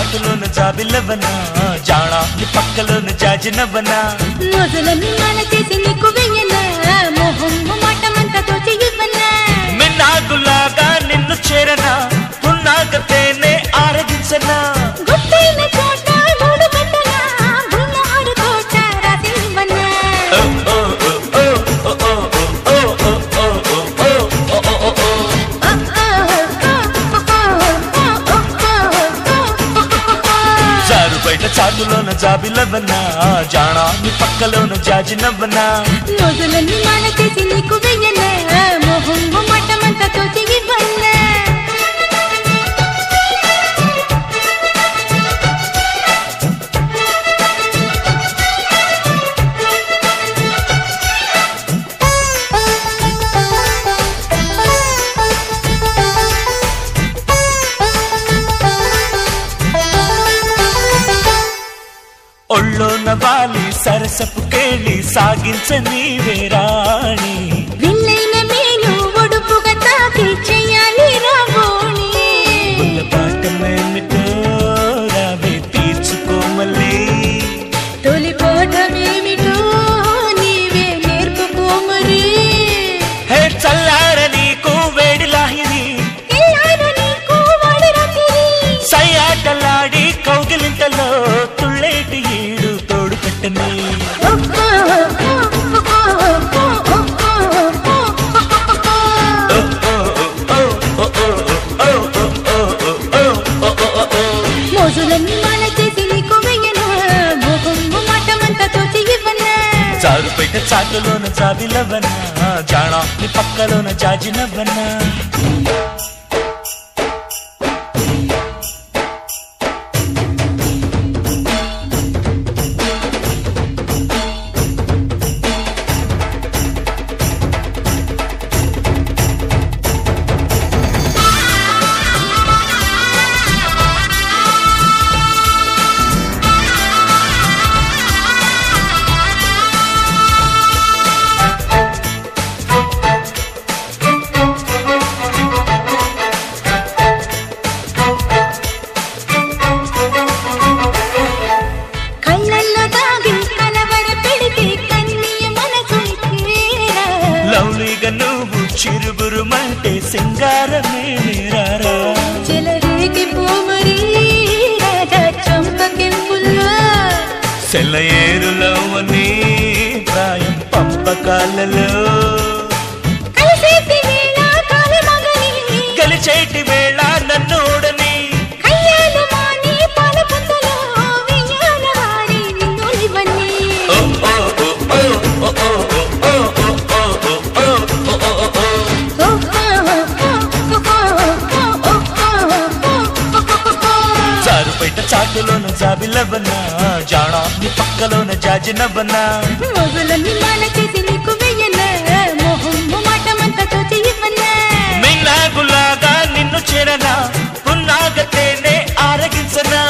చాటులోన జాబిలవనా జాణా నీ పక్కలోన జాజినవనా మొదలని మన చేసి నీకు వెయ్యనా మొహం మాటమంతా తోచి ఇవ్వనా మిన్నాగులాగా నిన్ను చేరనా పున్నాగతేనే ఆరగించనా గుట్టైన చోట మూడు పెట్టనా బుల్లారు తోట రాసి ఇవ్వనా ఓ, ఓ, ఓ, ఓ, ఓ, ఓ, ఓ, ఓ, ఓ, ఓ, ఓ, ఓ, ఓ, ఓ, ఓ. జారు బయట చాటులోన జాబిలవనా జాణా నీ పక్కలోన జాజినవనా మొదలని మన చేసి నీకు వెయ్యనా మొహం మాటమంతా తోచి ఇవ్వనా ఒళ్ళోన వాలి సరసపు కేళి సాగించని వేరాణి విల్లైన మేలు ఒడుపుగా తాకి చెయ్యాలి రాబోని పాటమేమిటో రావే తీర్చుకోమలే తొలి పాఠమేమిటో నీవే నేర్పుకో మరి హే చల్లార నీకు వేడి లాహిరి ఎల్లారు నీకు వాడి రాత్రి సయ్యాటలాడి కౌగిలింతలో తుళ్ళేటి ఈడు తోడు పెట్టని మోజులన్నీ మాల చేసి నీకు వెయ్యనా మొహం మాటమంతా తోచి ఇవ్వనా చారు పెట్ట చాటులోన జాబిలవనా జాణా నీ పక్కలోన జాజినవనా కళ్ళల్లో దాగి కలవర పెడితే కన్నీయ మనసు తీరా లవ్లీగా నువ్వు చిరుగురుమంటే సింగారమే రారా చెలరేగి పోమరి రాజా చంపకెంపుల్లో సెలయేరులవని ప్రాయం పంపకాలలో కలిసేసి వేళ కాలి మగని గలిచేటి వేళ నన్నోడని కయ్యాలు మాని పాల పుంతలో వియ్యాల వారి నిన్నులివన్నీ ఓ ఓ ఓ ఓ ఓ ఓ ఓ ఓ ఓ ఓ ఓ ఓ ఓ ఓ చారు బయట చాటులోన జాబిలవనా జాణా నీ పక్కలోన జాజినవనా మొగులని మాల చేసి నీకు వెయ్యనా మొహం మాటమంతా తోచి ఇవ్వనా మిన్నాగులాగా నిన్ను చేరనా పున్నాగతేనే ఆరగించనా